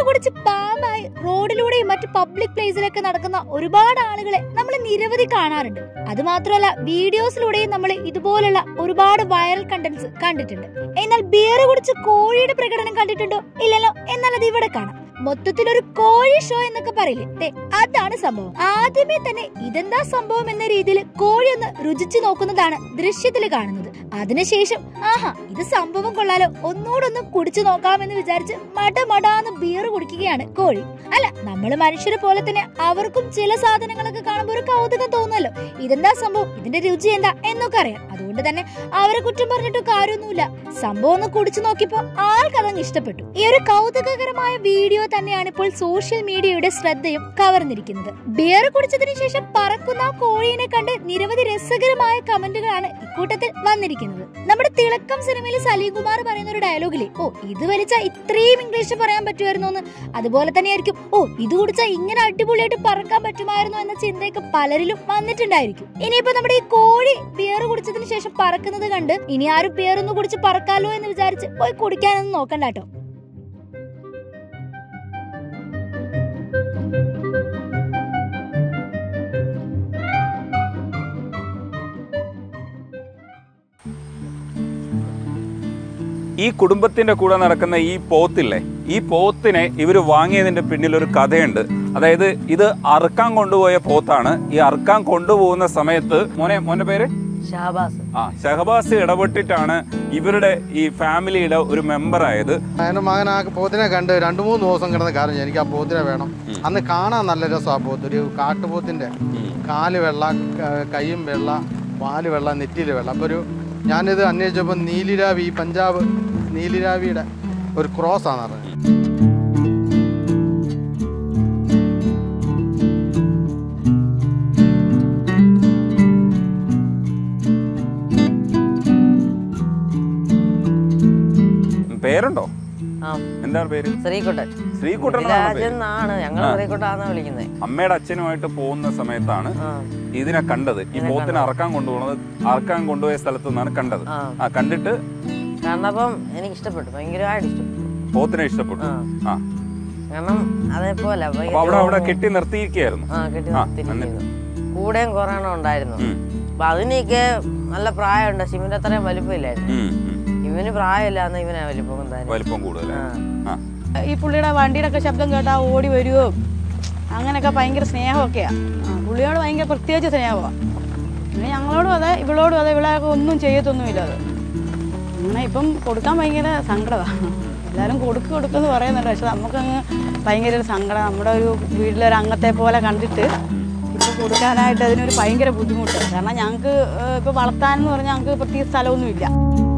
കുടിച്ച് പാമ്പായി റോഡിലൂടെയും മറ്റ് പബ്ലിക് പ്ലേസിലൊക്കെ നടക്കുന്ന ഒരുപാട് ആളുകളെ നമ്മൾ നിരവധി കാണാറുണ്ട് അത് മാത്രമല്ല വീഡിയോസിലൂടെയും നമ്മൾ ഇതുപോലുള്ള ഒരുപാട് വൈറൽ കണ്ടന്റ്സ് കണ്ടിട്ടുണ്ട് എന്നാൽ ബിയർ കുടിച്ച് കോഴിയുടെ പ്രകടനം കണ്ടിട്ടുണ്ടോ ഇല്ലല്ലോ എന്നാൽ അത് ഇവിടെ കാണാം മൊത്തത്തിൽ ഒരു കോഴി ഷോ എന്നൊക്കെ പറയില്ലേ ദേ, അതാണ് സംഭവം ആദ്യമേ തന്നെ ഇതെന്താ സംഭവം എന്ന രീതിയിൽ കോഴി ഒന്ന് രുചിച്ചു നോക്കുന്നതാണ് ദൃശ്യത്തിൽ കാണുന്നത് അതിനുശേഷം ആഹാ ഇത് സംഭവം കൊള്ളാലോ ഒന്നുകൂടൊന്ന് കുടിച്ചു നോക്കാമെന്ന് വിചാരിച്ച് മടമടാന്ന് ബിയർ കുടിക്കുകയാണ് കോഴി അല്ല നമ്മൾ മനുഷ്യരെ പോലെ തന്നെ അവർക്കും ചില സാധനങ്ങളൊക്കെ കാണുമ്പോൾ ഒരു കൗതുകം തോന്നുമല്ലോ ഇതെന്താ സംഭവം ഇതിന്റെ രുചി എന്താ എന്നൊക്കെ അറിയാം അതുകൊണ്ട് തന്നെ അവരെ കുറ്റം പറഞ്ഞിട്ട് കാര്യമൊന്നുമില്ല സംഭവം ഒന്ന് കുടിച്ചു നോക്കിയപ്പോ ആൾക്കതങ്ങ് ഇഷ്ടപ്പെട്ടു ഈ ഒരു കൗതുകകരമായ വീഡിയോ തന്നെയാണ് ഇപ്പോൾ സോഷ്യൽ മീഡിയയുടെ ശ്രദ്ധയും കവർന്നിരിക്കുന്നത് ബിയർ കുടിച്ചതിന് ശേഷം പറക്കുന്ന ആ കോഴീനെ കണ്ട് നിരവധി രസകരമായ കമന്റുകളാണ് ഇക്കൂട്ടത്തിൽ വന്നിരിക്കുന്നത് നമ്മുടെ തിളക്കം സിനിമയിൽ സലീം കുമാർ പറയുന്ന ഒരു ഡയലോഗിലെ ഓ ഇത് വലിച്ച ഇത്രയും ഇംഗ്ലീഷ് പറയാൻ പറ്റുമായിരുന്നു എന്ന് അതുപോലെ തന്നെയായിരിക്കും ഓ ഇത് കുടിച്ചാൽ ഇങ്ങനെ അടിപൊളിയായിട്ട് പറക്കാൻ പറ്റുമായിരുന്നു എന്ന ചിന്തയൊക്കെ പലരിലും വന്നിട്ടുണ്ടായിരിക്കും ഇനിയിപ്പോ നമ്മുടെ ഈ കോഴി ബിയർ കുടിച്ചതിന് ശേഷം പറക്കുന്നത് കണ്ട് ഇനി ആരും ബിയർ ഒന്ന് കുടിച്ച് പറക്കാലോ എന്ന് വിചാരിച്ച് പോയി കുടിക്കാനൊന്നും നോക്കണ്ട കേട്ടോ ഈ കുടുംബത്തിന്റെ കൂടെ നടക്കുന്ന ഈ പോത്തില്ലേ ഈ പോത്തിനെ ഇവർ വാങ്ങിയതിന്റെ പിന്നിൽ ഒരു കഥയുണ്ട് അതായത് ഇത് അറുക്കാൻ കൊണ്ടുപോയ പോത്താണ് ഈ അറുക്കാൻ കൊണ്ടുപോകുന്ന സമയത്ത് മോനെ മോന്റെ പേര് ഷാബാസ് ആ ഷഹബാസ് ഇടപെട്ടിട്ടാണ് ഇവരുടെ ഈ ഫാമിലിയുടെ ഒരു മെമ്പർ ആയത് എൻ്റെ മകൻ ആ പോത്തിനെ കണ്ട് രണ്ട് മൂന്ന് ദിവസം കിടന്ന് കരഞ്ഞു എനിക്ക് ആ പോത്തിനെ വേണം അന്ന് കാണാൻ നല്ല രസം ആ പോത്ത് ഒരു കാട്ടുപോത്തിൻ്റെ കാല് വെള്ള ക- കൈയും വെള്ള വാല് വെള്ള നെറ്റിയിൽ വെള്ള അപ്പോൾ ഒരു ഞാനിത് അന്വേഷിച്ചപ്പോൾ നീലിരാവി ഈ പഞ്ചാബ് നീലിരാവിയുടെ ഒരു ക്രോസ് ആണ് പറഞ്ഞത് പേരുണ്ടോ ആ എന്താണ് പേര് ശ്രീകുട്ടൻ ശ്രീകുട്ടൻ എന്നാണ് രാജൻ പേര് എന്നാണ് ഞങ്ങൾ ശ്രീകുട്ടാന്ന് വിളിക്കുന്നത് അമ്മയുടെ അച്ഛനുമായിട്ട് പോകുന്ന സമയത്താണ് ആ ഇതിനെ കണ്ടത് ഈ പോത്തിനെ അറക്കാൻ കൊണ്ടുപോകുന്നത് അറക്കാൻ കൊണ്ടുപോയ സ്ഥലത്ത് നിന്നാണ് കണ്ടത് ആ ആ കണ്ടിട്ട് കണ്ടപ്പം എനിക്ക് ഇഷ്ടപ്പെട്ടു ഭയങ്കരമായിട്ട് ഇഷ്ടപ്പെട്ടു പോത്തിനെ ഇഷ്ടപ്പെട്ടു ആ ആ കാരണം അതേപോലെ ഭയങ്കര അപ്പൊ അവിടെ അവിടെ രോമവും- കെട്ടി നിർത്തിയിരിക്കുകയായിരുന്നു ആ കെട്ടി ആ, നിർത്തിയിരിക്കുന്നു കൂടെയും കൊറോണ ഉണ്ടായിരുന്നു ഉം, അപ്പൊ അതിനൊക്കെ നല്ല പ്രായമുണ്ട് ശിവന്റെ അത്രയും വലിപ്പമില്ലായിരുന്നു ഉം, ഉം. ഇവന് പ്രായമില്ലാന്ന് ഇവനാ വലിപ്പം എന്തായാലും വലിപ്പം കൂടുതൽ ആ ആ ഈ പുള്ളിയുടെ വണ്ടിയുടെ ഒക്കെ ശബ്ദം കേട്ടാൽ ഓടി വരുമോ അങ്ങനെയൊക്കെ ഭയങ്കര സ്നേഹമൊക്കെയാണ് പുള്ളിയോട് ഭയങ്കര പ്രത്യേകിച്ച് സ്നേഹമാണ് പിന്നെ ഞങ്ങളോടും അതെ ഇവളോടും അതെ ഇവളൊക്കെ ഒന്നും ചെയ്യത്തൊന്നുമില്ല അത് അങ്ങനെ ഇപ്പം കൊടുക്കാൻ ഭയങ്കര സങ്കടമാണ് എല്ലാവരും കൊടുക്ക് കൊടുക്കുമെന്ന് പറയുന്നുണ്ട് പക്ഷെ നമുക്കങ്ങ് ഭയങ്കര ഒരു സങ്കടം നമ്മുടെ ഒരു വീട്ടിലൊരു അംഗത്തെ പോലെ കണ്ടിട്ട് ഇപ്പോൾ കൊടുക്കാനായിട്ട് അതിനൊരു ഭയങ്കര ബുദ്ധിമുട്ട് കാരണം ഞങ്ങൾക്ക് ഇപ്പോൾ വളർത്താനെന്ന് പറഞ്ഞാൽ ഞങ്ങൾക്ക് പ്രത്യേക സ്ഥലമൊന്നുമില്ല